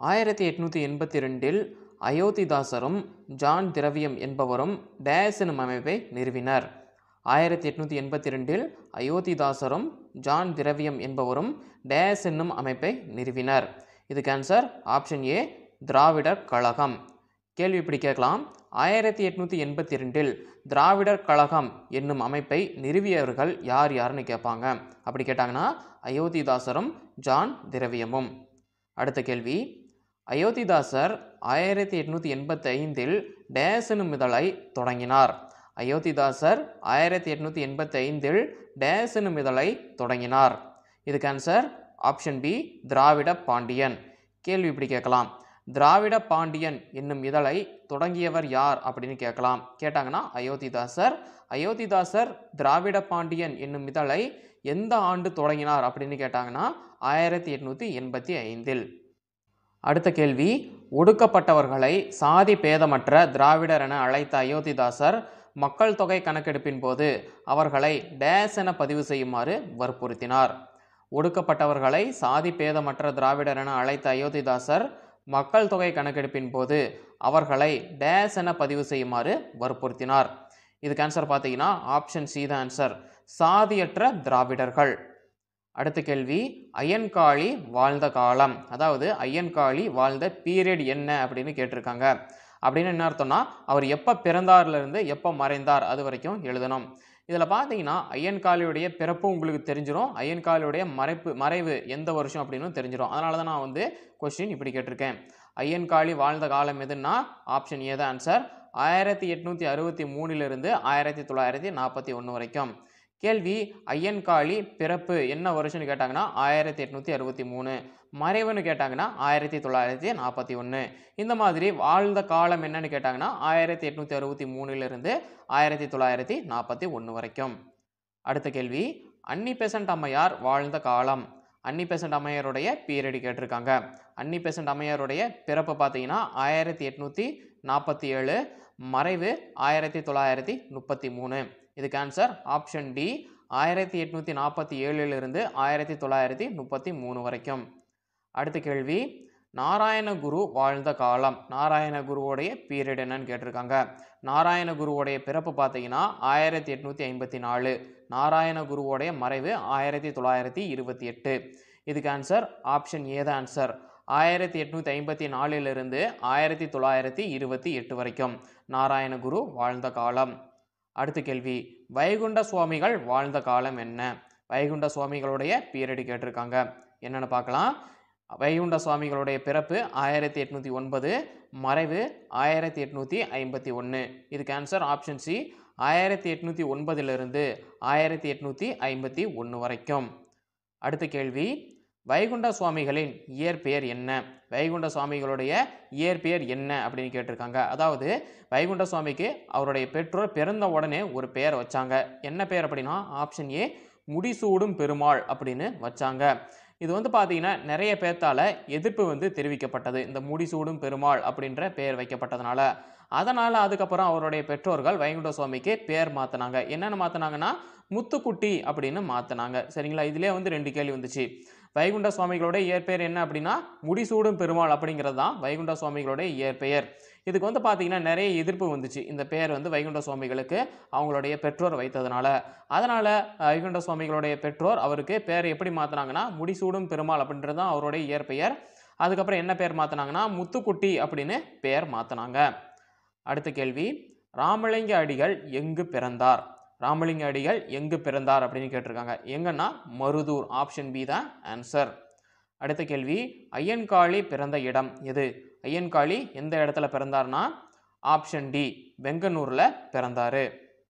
ஆயிரத்தி எட்நூற்றி எண்பத்தி ரெண்டில் அயோத்திதாசரும் ஜான் திரவியம் என்பவரும் டேஸ் எனும் அமைப்பை நிறுவினர் ஆயிரத்தி எட்நூற்றி எண்பத்தி ரெண்டில் அயோத்திதாசரும் ஜான் திரவியம் என்பவரும் டேஸ் என்னும் அமைப்பை நிறுவினர் இதுக்கு ஆன்சர் ஆப்ஷன் ஏ திராவிடர் கழகம் கேள்வி இப்படி கேட்கலாம் ஆயிரத்தி எட்நூற்றி எண்பத்தி ரெண்டில் திராவிடர் கழகம் என்னும் அமைப்பை நிறுவியவர்கள் யார் யாருன்னு கேட்பாங்க அப்படி கேட்டாங்கன்னா அயோத்திதாசரும் ஜான் திரவியமும் அடுத்த கேள்வி அயோத்திதாசர் ஆயிரத்தி எட்நூற்றி எண்பத்தி ஐந்தில் டேஸ் எனும் இதழை தொடங்கினார் அயோத்திதாசர் ஆயிரத்தி எட்நூற்றி எண்பத்தி ஐந்தில் டேஸ் எனும் இதழை தொடங்கினார் இதுக்கு answer option B Dravida Pandian கேள்வி இப்படி கேட்கலாம் திராவிட பாண்டியன் என்னும் இதழை தொடங்கியவர் யார் அப்படின்னு கேட்கலாம் கேட்டாங்கன்னா அயோத்திதாசர் அயோத்திதாசர் திராவிட பாண்டியன் என்னும் இதழை எந்த ஆண்டு தொடங்கினார் அப்படின்னு கேட்டாங்கன்னா ஆயிரத்தி எட்நூற்றி எண்பத்தி ஐந்தில் அடுத்த கேள்வி ஒடுக்கப்பட்டவர்களை சாதி பேதமற்ற திராவிடர் என அழைத்த அயோத்திதாசர் மக்கள் தொகை கணக்கெடுப்பின் போது அவர்களை டேஸ் என பதிவு செய்யுமாறு வற்புறுத்தினார் ஒடுக்கப்பட்டவர்களை சாதி பேதமற்ற திராவிடர் என அழைத்த அயோத்திதாசர் மக்கள் தொகை கணக்கெடுப்பின் போது அவர்களை டேஸ் என பதிவு செய்யுமாறு வற்புறுத்தினார் இதுக்கு ஆன்சர் பார்த்தீங்கன்னா ஆப்ஷன் சி தான் ஆன்சர் சாதியற்ற திராவிடர்கள் அடுத்த கேள்வி ஐயன்காளி வாழ்ந்த காலம் அதாவது ஐயன்காளி வாழ்ந்த பீரியட் என்ன அப்படின்னு கேட்டிருக்காங்க அப்படின்னு என்ன அர்த்தம்னா அவர் எப்போ பிறந்தார்லேருந்து எப்போ மறைந்தார் அது வரைக்கும் எழுதணும் இதில் பார்த்தீங்கன்னா ஐயன்காளியுடைய பிறப்பு உங்களுக்கு தெரிஞ்சிடும் ஐயன்காளியுடைய மறைப்பு மறைவு எந்த வருஷம் அப்படின்னு தெரிஞ்சிடும் அதனால தான் நான் வந்து கொஸ்டின் இப்படி கேட்டிருக்கேன் ஐயன்காளி வாழ்ந்த காலம் எதுன்னா ஆப்ஷன் ஏ தான் ஆன்சர் ஆயிரத்தி எட்நூற்றி அறுபத்தி மூணிலிருந்து ஆயிரத்தி தொள்ளாயிரத்தி நாற்பத்தி ஒன்று வரைக்கும் கேள்வி ஐயன்காளி பிறப்பு என்ன வருஷம்னு கேட்டாங்கன்னா ஆயிரத்தி எட்நூற்றி அறுபத்தி மூணு மறைவுன்னு கேட்டாங்கன்னா ஆயிரத்தி தொள்ளாயிரத்தி நாற்பத்தி ஒன்று இந்த மாதிரி வாழ்ந்த காலம் என்னன்னு கேட்டாங்கன்னா ஆயிரத்தி எட்நூற்றி அறுபத்தி மூணுலேருந்து ஆயிரத்தி தொள்ளாயிரத்தி நாற்பத்தி ஒன்று வரைக்கும் அடுத்த கேள்வி அன்னி பெசன்ட் அம்மையார் வாழ்ந்த காலம் அன்னி பெசன்ட் அம்மையாருடைய பீரியட் கேட்டிருக்காங்க அன்னி பெசன்ட் அம்மையாருடைய பிறப்பு பார்த்தீங்கன்னா ஆயிரத்தி எட்நூற்றி நாற்பத்தி ஏழு மறைவு ஆயிரத்தி தொள்ளாயிரத்தி முப்பத்தி மூணு இதுக்கு ஆன்சர் ஆப்ஷன் டி ஆயிரத்தி எட்நூற்றி நாற்பத்தி ஏழுலேருந்து ஆயிரத்தி தொள்ளாயிரத்தி முப்பத்தி மூணு வரைக்கும் அடுத்த கேள்வி நாராயணகுரு வாழ்ந்த காலம் நாராயணகுருவோடைய பீரியட் என்னன்னு கேட்டிருக்காங்க நாராயணகுருவோடைய பிறப்பு பார்த்தீங்கன்னா ஆயிரத்தி எட்நூற்றி ஐம்பத்தி நாலு நாராயணகுருவோடைய மறைவு ஆயிரத்தி தொள்ளாயிரத்தி இருபத்தி எட்டு இதுக்கு ஆன்சர் ஆப்ஷன் ஏ தான் ஆன்சர் ஆயிரத்தி எட்நூற்றி ஐம்பத்தி நாலிலிருந்து ஆயிரத்தி தொள்ளாயிரத்தி இருபத்தி எட்டு வரைக்கும் நாராயணகுரு வாழ்ந்த காலம் அடுத்த கேள்வி வைகுண்ட சுவாமிகள் வாழ்ந்த காலம் என்ன வைகுண்ட சுவாமிகளுடைய பீரியட் கேட்டிருக்காங்க என்னென்னு பார்க்கலாம் வைகுண்ட சுவாமிகளுடைய பிறப்பு ஆயிரத்தி எட்நூற்றி ஒன்பது மறைவு ஆயிரத்தி எட்நூற்றி ஐம்பத்தி ஒன்று இதுக்கு ஆன்சர் ஆப்ஷன் சி ஆயிரத்தி எட்நூற்றி ஒன்பதிலிருந்து ஆயிரத்தி எட்நூற்றி ஐம்பத்தி ஒன்று வரைக்கும் அடுத்த கேள்வி வைகுண்ட சுவாமிகளின் இயற்பெயர் என்ன வைகுண்ட சுவாமிகளுடைய இயற்பெயர் என்ன அப்படின்னு கேட்டிருக்காங்க அதாவது வைகுண்ட சுவாமிக்கு அவருடைய பெற்றோர் பிறந்த உடனே ஒரு பெயர் வச்சாங்க என்ன பெயர் அப்படின்னா ஆப்ஷன் ஏ முடிசூடும் பெருமாள் அப்படின்னு வச்சாங்க இது வந்து பார்த்தீங்கன்னா நிறைய பேர்த்தால எதிர்ப்பு வந்து தெரிவிக்கப்பட்டது இந்த முடிசூடும் பெருமாள் அப்படின்ற பெயர் வைக்கப்பட்டதுனால அதனால் அதுக்கப்புறம் அவருடைய பெற்றோர்கள் வைகுண்ட சுவாமிக்கு பேர் மாற்றினாங்க என்னென்னு மாற்றினாங்கன்னா முத்துக்குட்டி அப்படின்னு மாற்றினாங்க சரிங்களா இதிலே வந்து ரெண்டு கேள்வி வந்துச்சு வைகுண்ட சுவாமிகளோட இயற்பெயர் என்ன அப்படின்னா முடிசூடும் பெருமாள் அப்படிங்கிறது தான் வைகுண்ட சுவாமிகளோட இயற்பெயர் இதுக்கு வந்து பார்த்தீங்கன்னா நிறைய எதிர்ப்பு வந்துச்சு இந்த பெயர் வந்து வைகுண்ட சுவாமிகளுக்கு அவங்களுடைய பெற்றோர் வைத்ததுனால அதனால் வைகுண்ட சுவாமிகளுடைய பெற்றோர் அவருக்கு பேர் எப்படி மாற்றினாங்கன்னா முடிசூடும் பெருமாள் அப்படின்றது தான் அவருடைய இயற்பெயர் அதுக்கப்புறம் என்ன பேர் மாற்றினாங்கன்னா முத்துக்குட்டி அப்படின்னு பெயர் மாற்றினாங்க அடுத்த கேள்வி ராமலிங்க அடிகள் எங்கு பிறந்தார் ராமலிங்க அடிகள் எங்கு பிறந்தார் அப்படின்னு கேட்டிருக்காங்க எங்கன்னா மருதூர் ஆப்ஷன் பி தான் ஆன்சர் அடுத்த கேள்வி ஐயன்காளி பிறந்த இடம் எது ஐயன்காளி எந்த இடத்துல பிறந்தார்னா ஆப்ஷன் டி வெங்கனூரில் பிறந்தார்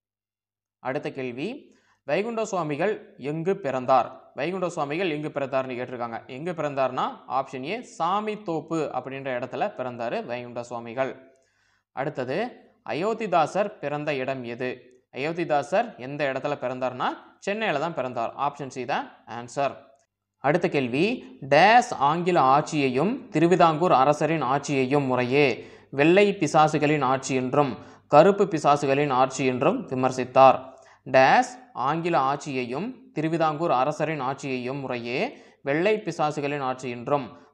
அடுத்த கேள்வி வைகுண்ட சுவாமிகள் எங்கு பிறந்தார் வைகுண்ட சுவாமிகள் எங்கு பிறந்தார்னு கேட்டிருக்காங்க எங்கு பிறந்தார்னா ஆப்ஷன் ஏ சாமி தோப்பு அப்படின்ற இடத்துல பிறந்தார் வைகுண்ட சுவாமிகள் அடுத்தது அயோத்திதாசர் பிறந்த இடம் எது அயோத்திதாசர் எந்த இடத்துல பிறந்தார்னா சென்னையில் தான் பிறந்தார் ஆப்ஷன் சி தான் ஆன்சர் அடுத்த கேள்வி டேஸ் ஆங்கில ஆட்சியையும் திருவிதாங்கூர் அரசரின் ஆட்சியையும் முறையே வெள்ளை பிசாசுகளின் ஆட்சி என்றும் கருப்பு பிசாசுகளின் ஆட்சி என்றும் விமர்சித்தார் டேஸ் ஆங்கில ஆட்சியையும் திருவிதாங்கூர் அரசரின் ஆட்சியையும் முறையே வெள்ளை பிசாசுகளின் ஆட்சி என்றும்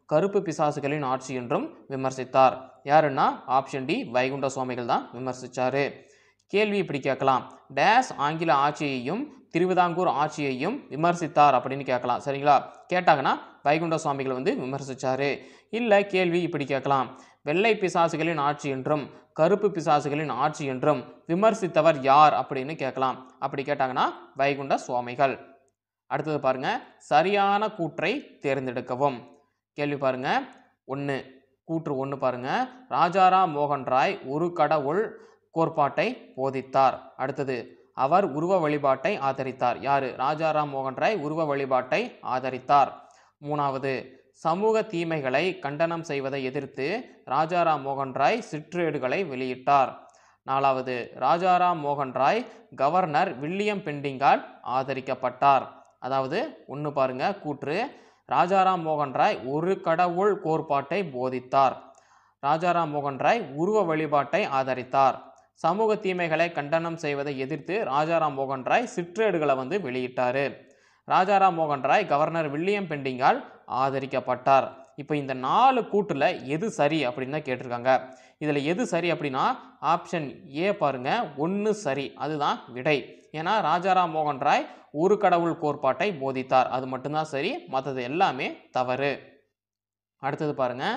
கருப்பு பிசாசுகளின் ஆட்சி என்றும் விமர்சித்தார் யாருன்னா ஆப்ஷன் டி வைகுண்ட சுவாமிகள் தான் விமர்சித்தார் கேள்வி இப்படி கேட்கலாம் டேஸ் ஆங்கில ஆட்சியையும் திருவிதாங்கூர் ஆட்சியையும் விமர்சித்தார் அப்படின்னு கேட்கலாம் சரிங்களா கேட்டாங்கன்னா வைகுண்ட சுவாமிகள் வந்து விமர்சித்தார் இல்லை கேள்வி இப்படி கேட்கலாம் வெள்ளை பிசாசுகளின் ஆட்சி என்றும் கருப்பு பிசாசுகளின் ஆட்சி என்றும் விமர்சித்தவர் யார் அப்படின்னு கேட்கலாம் அப்படி கேட்டாங்கன்னா வைகுண்ட சுவாமிகள் அடுத்தது பாருங்க சரியான கூற்றை தேர்ந்தெடுக்கவும் கேள்வி பாருங்க ஒன்று கூற்று ஒன்று பாருங்க ராஜாராம் மோகன் ராய் ஒரு கடவுள் கோட்பாட்டை போதித்தார் அடுத்தது அவர் உருவ வழிபாட்டை ஆதரித்தார் யாரு ராஜாராம் மோகன் ராய் உருவ வழிபாட்டை ஆதரித்தார் மூணாவது சமூக தீமைகளை கண்டனம் செய்வதை எதிர்த்து ராஜாராம் மோகன் ராய் சிற்றேடுகளை வெளியிட்டார் நாலாவது ராஜாராம் மோகன் ராய் கவர்னர் வில்லியம் பெண்டிங்கால் ஆதரிக்கப்பட்டார் அதாவது ஒன்று பாருங்க கூற்று ராஜாராம் மோகன் ராய் ஒரு கடவுள் கோட்பாட்டை போதித்தார் ராஜாராம் மோகன் ராய் உருவ வழிபாட்டை ஆதரித்தார் சமூக தீமைகளை கண்டனம் செய்வதை எதிர்த்து ராஜாராம் மோகன் ராய் சிற்றேடுகளை வந்து வெளியிட்டார் ராஜாராம் மோகன் ராய் கவர்னர் வில்லியம் பெண்டிங்கால் ஆதரிக்கப்பட்டார் இப்போ இந்த நாலு கூட்டில் எது சரி அப்படின்னு தான் கேட்டிருக்காங்க இதில் எது சரி அப்படின்னா ஆப்ஷன் ஏ பாருங்க ஒன்று சரி அதுதான் விடை ஏன்னா ராஜாராம் மோகன் ராய் ஒரு கடவுள் கோட்பாட்டை போதித்தார் அது மட்டும்தான் சரி மற்றது எல்லாமே தவறு அடுத்தது பாருங்க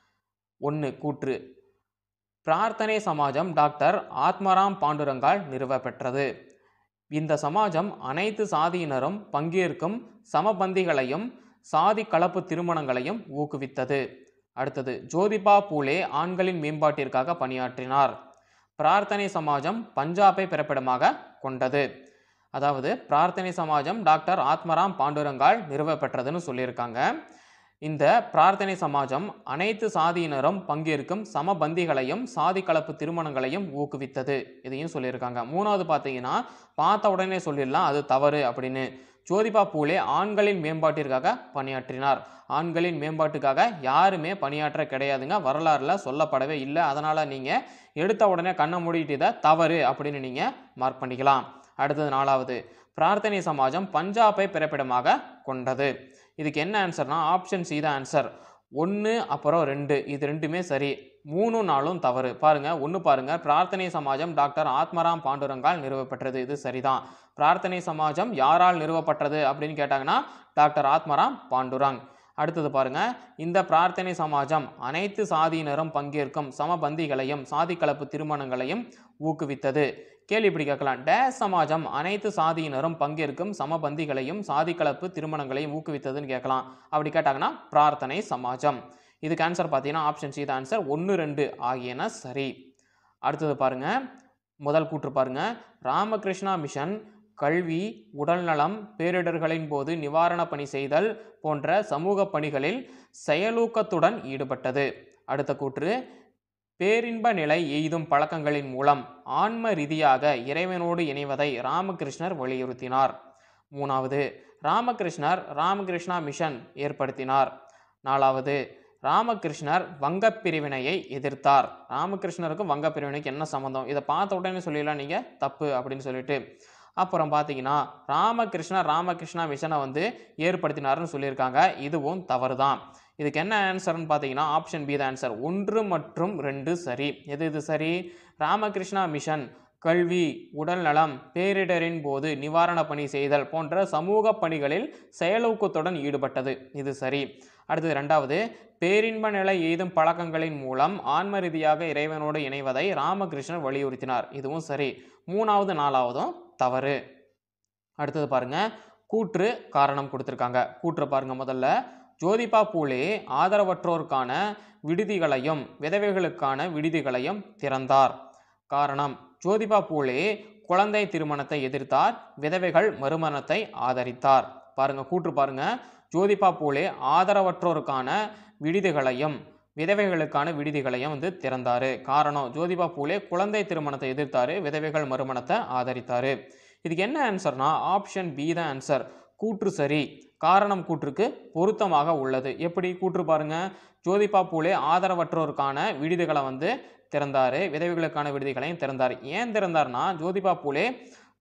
ஒன்று கூற்று பிரார்த்தனை சமாஜம் டாக்டர் ஆத்மராம் பாண்டுரங்கால் நிறுவப்பெற்றது இந்த சமாஜம் அனைத்து சாதியினரும் பங்கேற்கும் சமபந்திகளையும் சாதி கலப்பு திருமணங்களையும் ஊக்குவித்தது அடுத்தது ஜோதிபா பூலே ஆண்களின் மேம்பாட்டிற்காக பணியாற்றினார் பிரார்த்தனை சமாஜம் பஞ்சாபை பிறப்பிடமாக கொண்டது அதாவது பிரார்த்தனை சமாஜம் டாக்டர் ஆத்மராம் பாண்டுரங்கால் நிறுவப்பெற்றதுன்னு சொல்லியிருக்காங்க இந்த பிரார்த்தனை சமாஜம் அனைத்து சாதியினரும் பங்கேற்கும் சமபந்திகளையும் சாதி கலப்பு திருமணங்களையும் ஊக்குவித்தது இதையும் சொல்லியிருக்காங்க மூணாவது பார்த்தீங்கன்னா பார்த்த உடனே சொல்லிடலாம் அது தவறு அப்படின்னு ஜோதிபா பூலே ஆண்களின் மேம்பாட்டிற்காக பணியாற்றினார் ஆண்களின் மேம்பாட்டுக்காக யாருமே பணியாற்ற கிடையாதுங்க வரலாறுல சொல்லப்படவே இல்லை அதனால் நீங்கள் எடுத்த உடனே கண்ணை மூடிட்டு இதை தவறு அப்படின்னு நீங்கள் மார்க் பண்ணிக்கலாம் அடுத்தது நாலாவது பிரார்த்தனை சமாஜம் பஞ்சாபை பிறப்பிடமாக கொண்டது இதுக்கு என்ன ஆன்சர்னா ஆப்ஷன் சி தான் ஆன்சர் ஒன்று அப்புறம் ரெண்டு இது ரெண்டுமே சரி மூணு நாளும் தவறு பாருங்க ஒன்று பாருங்க பிரார்த்தனை சமாஜம் டாக்டர் ஆத்மராம் பாண்டுரங்கால் நிறுவப்பட்டது இது சரிதான் பிரார்த்தனை சமாஜம் யாரால் நிறுவப்பட்டது அப்படின்னு கேட்டாங்கன்னா டாக்டர் ஆத்மராம் பாண்டுரங் அடுத்தது பாருங்க இந்த பிரார்த்தனை சமாஜம் அனைத்து சாதியினரும் பங்கேற்கும் சமபந்திகளையும் சாதி கலப்பு திருமணங்களையும் ஊக்குவித்தது கேள்வி இப்படி கேட்கலாம் டேஸ் சமாஜம் அனைத்து சாதியினரும் பங்கேற்கும் சமபந்திகளையும் சாதி கலப்பு திருமணங்களையும் ஊக்குவித்ததுன்னு கேட்கலாம் அப்படி கேட்டாங்கன்னா பிரார்த்தனை சமாஜம் இதுக்கு ஆன்சர் பார்த்தீங்கன்னா ஆப்ஷன் சி தான் ஆன்சர் ஒன்று ரெண்டு ஆகியன சரி அடுத்தது பாருங்க முதல் கூற்று பாருங்க ராமகிருஷ்ணா மிஷன் கல்வி உடல்நலம் பேரிடர்களின் போது நிவாரண பணி செய்தல் போன்ற சமூக பணிகளில் செயலூக்கத்துடன் ஈடுபட்டது அடுத்த கூற்று பேரின்ப நிலை எய்தும் பழக்கங்களின் மூலம் ஆன்ம ரீதியாக இறைவனோடு இணைவதை ராமகிருஷ்ணர் வலியுறுத்தினார் மூணாவது ராமகிருஷ்ணர் ராமகிருஷ்ணா மிஷன் ஏற்படுத்தினார் நாலாவது ராமகிருஷ்ணர் வங்கப் பிரிவினையை எதிர்த்தார் ராமகிருஷ்ணருக்கும் வங்கப் பிரிவினைக்கு என்ன சம்மந்தம் இதை பார்த்த உடனே சொல்லிடலாம் நீங்கள் தப்பு அப்படின்னு சொல்லிட்டு அப்புறம் பார்த்தீங்கன்னா ராமகிருஷ்ணர் ராமகிருஷ்ணா மிஷனை வந்து ஏற்படுத்தினார்னு சொல்லியிருக்காங்க இதுவும் தவறு தான் இதுக்கு என்ன ஆன்சர்னு பார்த்தீங்கன்னா ஆப்ஷன் பி தான் ஆன்சர் ஒன்று மற்றும் ரெண்டு சரி எது இது சரி ராமகிருஷ்ணா மிஷன் கல்வி உடல்நலம் பேரிடரின் போது நிவாரண பணி செய்தல் போன்ற சமூக பணிகளில் செயலூக்கத்துடன் ஈடுபட்டது இது சரி அடுத்தது ரெண்டாவது பேரின்ப நிலை எய்தும் பழக்கங்களின் மூலம் ஆன்ம ரீதியாக இறைவனோடு இணைவதை ராமகிருஷ்ணர் வலியுறுத்தினார் இதுவும் சரி மூணாவது நாலாவதும் தவறு அடுத்தது பாருங்க கூற்று காரணம் கொடுத்துருக்காங்க கூற்று பாருங்க முதல்ல ஜோதிபா பூலே ஆதரவற்றோருக்கான விடுதிகளையும் விதவைகளுக்கான விடுதிகளையும் திறந்தார் காரணம் ஜோதிபா பூலே குழந்தை திருமணத்தை எதிர்த்தார் விதவைகள் மறுமணத்தை ஆதரித்தார் பாருங்க கூற்று பாருங்க ஜோதிபா பூலே ஆதரவற்றோருக்கான விடுதிகளையும் விதவைகளுக்கான விடுதிகளையும் வந்து திறந்தாரு காரணம் ஜோதிபா பூலே குழந்தை திருமணத்தை எதிர்த்தாரு விதவைகள் மறுமணத்தை ஆதரித்தாரு இதுக்கு என்ன ஆன்சர்னா ஆப்ஷன் பி தான் ஆன்சர் கூற்று சரி காரணம் கூற்றுக்கு பொருத்தமாக உள்ளது எப்படி கூற்று பாருங்க ஜோதிபா பூலே ஆதரவற்றோருக்கான விடுதிகளை வந்து திறந்தாரு விதவைகளுக்கான விடுதிகளையும் திறந்தார் ஏன் திறந்தார்னா ஜோதிபா பூலே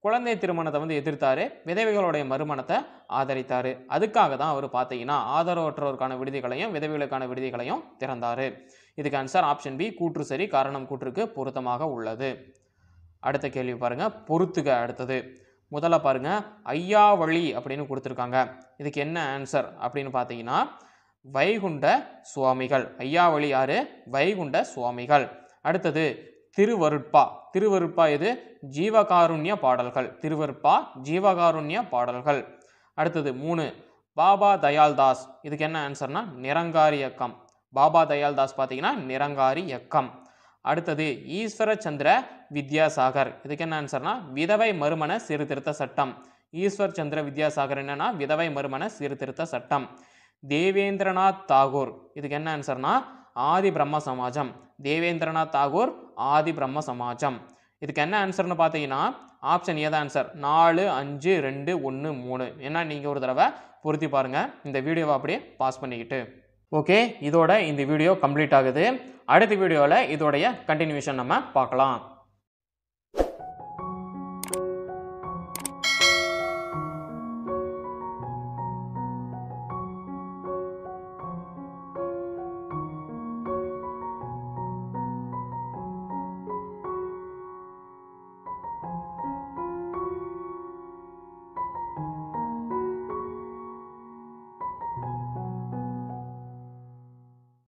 குழந்தை திருமணத்தை வந்து எதிர்த்தாரு விதவைகளுடைய மறுமணத்தை ஆதரித்தார் அதுக்காக தான் அவர் பார்த்தீங்கன்னா ஆதரவற்றோருக்கான விடுதிகளையும் விதவைகளுக்கான விடுதிகளையும் திறந்தார் இதுக்கு ஆன்சர் ஆப்ஷன் பி கூற்று சரி காரணம் கூற்றுக்கு பொருத்தமாக உள்ளது அடுத்த கேள்வி பாருங்க பொறுத்துக அடுத்தது முதல்ல பாருங்க ஐயாவழி அப்படின்னு கொடுத்துருக்காங்க இதுக்கு என்ன ஆன்சர் அப்படின்னு பார்த்தீங்கன்னா வைகுண்ட சுவாமிகள் ஐயாவழி யாரு வைகுண்ட சுவாமிகள் அடுத்தது திருவருட்பா திருவருட்பா இது ஜீவகாருண்ய பாடல்கள் திருவருட்பா ஜீவகாருண்ய பாடல்கள் அடுத்தது மூணு பாபா தயால்தாஸ் இதுக்கு என்ன ஆன்சர்னா நிரங்காரி இயக்கம் பாபா தயால்தாஸ் பார்த்தீங்கன்னா நிரங்காரி இயக்கம் அடுத்தது ஈஸ்வர சந்திர வித்யாசாகர் இதுக்கு என்ன ஆன்சர்னா விதவை மறுமண சீர்திருத்த சட்டம் ஈஸ்வர் சந்திர வித்யாசாகர் என்னன்னா விதவை மறுமண சீர்திருத்த சட்டம் தேவேந்திரநாத் தாகூர் இதுக்கு என்ன ஆன்சர்னா ஆதி பிரம்ம சமாஜம் தேவேந்திரநாத் தாகூர் ஆதி பிரம்ம சமாஜம் இதுக்கு என்ன ஆன்சர்னு பார்த்தீங்கன்னா ஆப்ஷன் ஏதா ஆன்சர் நாலு அஞ்சு ரெண்டு ஒன்று மூணு ஏன்னா நீங்கள் ஒரு தடவை பொருத்தி பாருங்கள் இந்த வீடியோவை அப்படியே பாஸ் பண்ணிக்கிட்டு ஓகே இதோட இந்த வீடியோ கம்ப்ளீட் ஆகுது அடுத்த வீடியோவில் இதோடைய கண்டினியூஷன் நம்ம பார்க்கலாம்